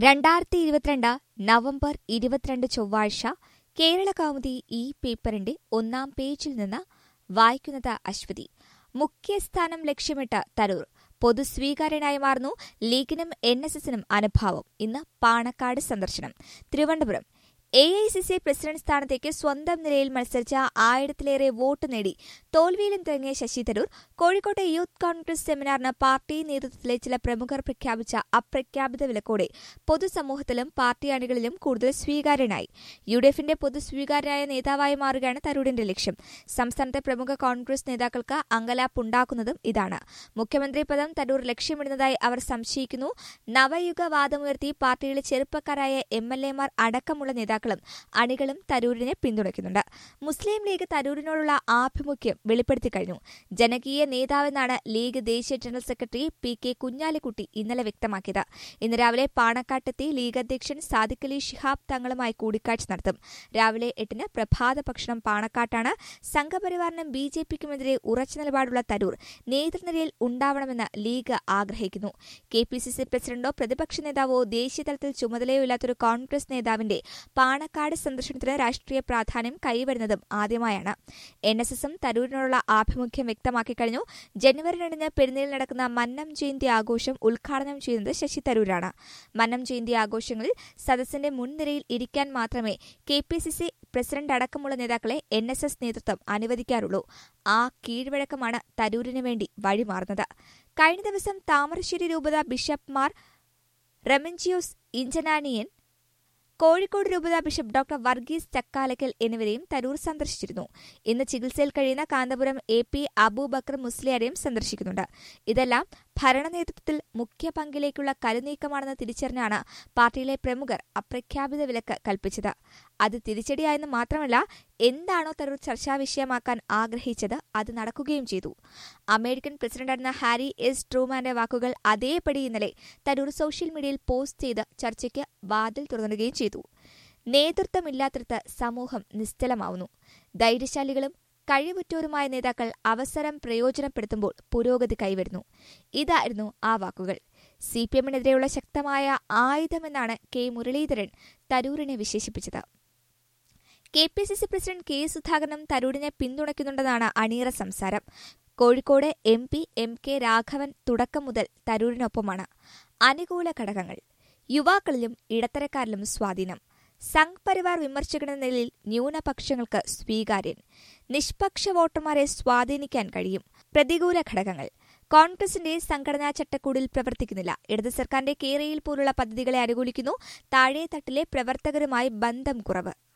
രണ്ടായിരത്തി ഇരുപത്തിരണ്ട് നവംബർ ഇരുപത്തിരണ്ട് ചൊവ്വാഴ്ച കേരള കൗമുദി ഈ പേപ്പറിന്റെ ഒന്നാം പേജിൽ നിന്ന് വായിക്കുന്നത് അശ്വതി മുഖ്യസ്ഥാനം ലക്ഷ്യമിട്ട് തരൂർ പൊതുസ്വീകാര്യനായി മാറുന്നു ലീഗിനും എൻ എസ് എസിനും അനുഭാവം ഇന്ന് പാണക്കാട് സന്ദർശനം Thiruvananthapuram A I C C president സ്ഥാനത്തേക്ക് സ്വന്തം നിലയിൽ മത്സരിച്ച ആയിരത്തിലേറെ വോട്ട് നേടി തോൽവിയിലും തിളങ്ങിയ ശശി തരൂർ കോഴിക്കോട്ടെ യൂത്ത് കോൺഗ്രസ് സെമിനാറിന് പാർട്ടി നേതൃത്വത്തിലെ ചില പ്രമുഖർ പ്രഖ്യാപിച്ച അപ്രഖ്യാപിത വിലക്കോടെ പൊതുസമൂഹത്തിലും പാർട്ടി അണികളിലും കൂടുതൽ സ്വീകാര്യനായി യു ഡി എഫിന്റെ പൊതുസ്വീകാര്യനായ നേതാവായി മാറുകയാണ് തരൂരിന്റെ ലക്ഷ്യം സംസ്ഥാനത്തെ പ്രമുഖ കോൺഗ്രസ് നേതാക്കൾക്ക് അങ്കലാപ്പുണ്ടാക്കുന്നതും ഇതാണ് മുഖ്യമന്ത്രി പദം തരൂർ ലക്ഷ്യമിടുന്നതായി അവർ സംശയിക്കുന്നു നവയുഗവാദമുയർത്തി പാർട്ടിയിലെ ചെറുപ്പക്കാരായ എം എൽ എമാർ അടക്കമുള്ള നേതാക്കളും അണികളും തരൂരിനെ പിന്തുണയ്ക്കുന്നുണ്ട് മുസ്ലിം ലീഗ് തരൂരിനോടുള്ള ആഭിമുഖ്യം വെളിപ്പെടുത്തി കഴിഞ്ഞു ജനകീയ നേതാവെന്നാണ് ലീഗ് ദേശീയ general secretary P K Kunhalikutty ഇന്നലെ വ്യക്തമാക്കിയത് ഇന്ന് രാവിലെ പാണക്കാട്ടെത്തി ലീഗ് അധ്യക്ഷൻ സാദിഖലി ശിഹാബ് തങ്ങളുമായി കൂടിക്കാഴ്ച നടത്തും രാവിലെ എട്ടിന് പ്രഭാത ഭക്ഷണം പാണക്കാട്ടാണ് സംഘപരിവാറിനും ബി ജെ പിക്കുമെതിരെ ഉറച്ച നിലപാടുള്ള തരൂർ നേതൃനിരയിൽ ഉണ്ടാവണമെന്ന് ലീഗ് ആഗ്രഹിക്കുന്നു കെ പി സി സി പ്രസിഡന്റോ പ്രതിപക്ഷ നേതാവോ ദേശീയതലത്തിൽ ചുമതലയോ ഇല്ലാത്തൊരു കോൺഗ്രസ് നേതാവിന്റെ പാണക്കാട് സന്ദർശനത്തിന് രാഷ്ട്രീയ പ്രാധാന്യം കൈവരുന്നതും ആദ്യമായാണ് എൻ എസ് എസും തരൂരിനോടുള്ള ആഭിമുഖ്യം വ്യക്തമാക്കി കഴിഞ്ഞു ജനുവരി രണ്ടിന് പെരുന്നയിൽ നടക്കുന്ന മന്നം ജയന്തി ആഘോഷം ഉദ്ഘാടനം ചെയ്യുന്നത് ശശി തരൂരാണ് മന്നം ജയന്തി ആഘോഷങ്ങളിൽ സദസ്സിന്റെ മുൻനിരയിൽ ഇരിക്കാൻ മാത്രമേ K P C C president അടക്കമുള്ള നേതാക്കളെ എൻ എസ് എസ് നേതൃത്വം അനുവദിക്കാറുള്ളൂ ആ കീഴ്വഴക്കമാണ് തരൂരിന് വേണ്ടി വഴിമാറുന്നത് കഴിഞ്ഞ ദിവസം താമരശ്ശേരി രൂപത ബിഷപ്പ്മാർ റെമൻജിയോസ് ഇഞ്ചനാനിയൻ കോഴിക്കോട് രൂപത ബിഷപ്പ് ഡോക്ടർ വർഗീസ് ചക്കാലക്കൽ എന്നിവരെയും തരൂർ സന്ദർശിച്ചിരുന്നു ഇന്ന് ചികിത്സയിൽ കഴിയുന്ന കാന്തപുരം എ പി അബൂബക്കർ മുസ്ലിയാരെയും സന്ദർശിക്കുന്നുണ്ട് ഇതെല്ലാം ഭരണനേതൃത്വത്തിൽ മുഖ്യ പങ്കിലേക്കുള്ള കരുനീക്കമാണെന്ന് തിരിച്ചറിഞ്ഞാണ് പാർട്ടിയിലെ പ്രമുഖർ അപ്രഖ്യാപിത വിലക്ക് കൽപ്പിച്ചത് അത് തിരിച്ചടിയായെന്ന് മാത്രമല്ല എന്താണോ തരൂർ ചർച്ചാ വിഷയമാക്കാൻ ആഗ്രഹിച്ചത് അത് നടക്കുകയും ചെയ്തു അമേരിക്കൻ പ്രസിഡന്റായിരുന്ന ഹാരി എസ് ട്രൂമാന്റെ വാക്കുകൾ അതേപടി ഇന്നലെ തരൂർ സോഷ്യൽ മീഡിയയിൽ പോസ്റ്റ് ചെയ്ത് ചർച്ചയ്ക്ക് വാതിൽ തുറന്നിടുകയും ചെയ്തു നേതൃത്വമില്ലാത്തിടത്ത് സമൂഹം നിശ്ചലമാവുന്നു ധൈര്യശാലികളും കഴിവുറ്റോരുമായ നേതാക്കൾ അവസരം പ്രയോജനപ്പെടുത്തുമ്പോൾ പുരോഗതി കൈവരുന്നു ഇതായിരുന്നു ആ വാക്കുകൾ സി പി എമ്മിനെതിരെയുള്ള ശക്തമായ ആയുധമെന്നാണ് കെ മുരളീധരൻ തരൂരിനെ വിശേഷിപ്പിച്ചത് K P C C president K സുധാകരനും തരൂരിനെ പിന്തുണയ്ക്കുന്നുണ്ടെന്നാണ് അണിയറ സംസാരം Kozhikode M P M K Raghavan തുടക്കം മുതൽ തരൂരിനൊപ്പമാണ് അനുകൂല ഘടകങ്ങൾ യുവാക്കളിലും ഇടത്തരക്കാരിലും സ്വാധീനം സംഘ് പരിവാർ വിമർശകനെന്ന നിലയിൽ ന്യൂനപക്ഷങ്ങൾക്ക് സ്വീകാര്യൻ നിഷ്പക്ഷ വോട്ടർമാരെ സ്വാധീനിക്കാൻ കഴിയും പ്രതികൂല ഘടകങ്ങൾ കോൺഗ്രസിന്റെ സംഘടനാ ചട്ടക്കൂടിൽ പ്രവർത്തിക്കുന്നില്ല ഇടത് സർക്കാരിന്റെ കേരയിൽ പോലുള്ള പദ്ധതികളെ അനുകൂലിക്കുന്നു താഴെത്തട്ടിലെ പ്രവർത്തകരുമായി ബന്ധം കുറവ്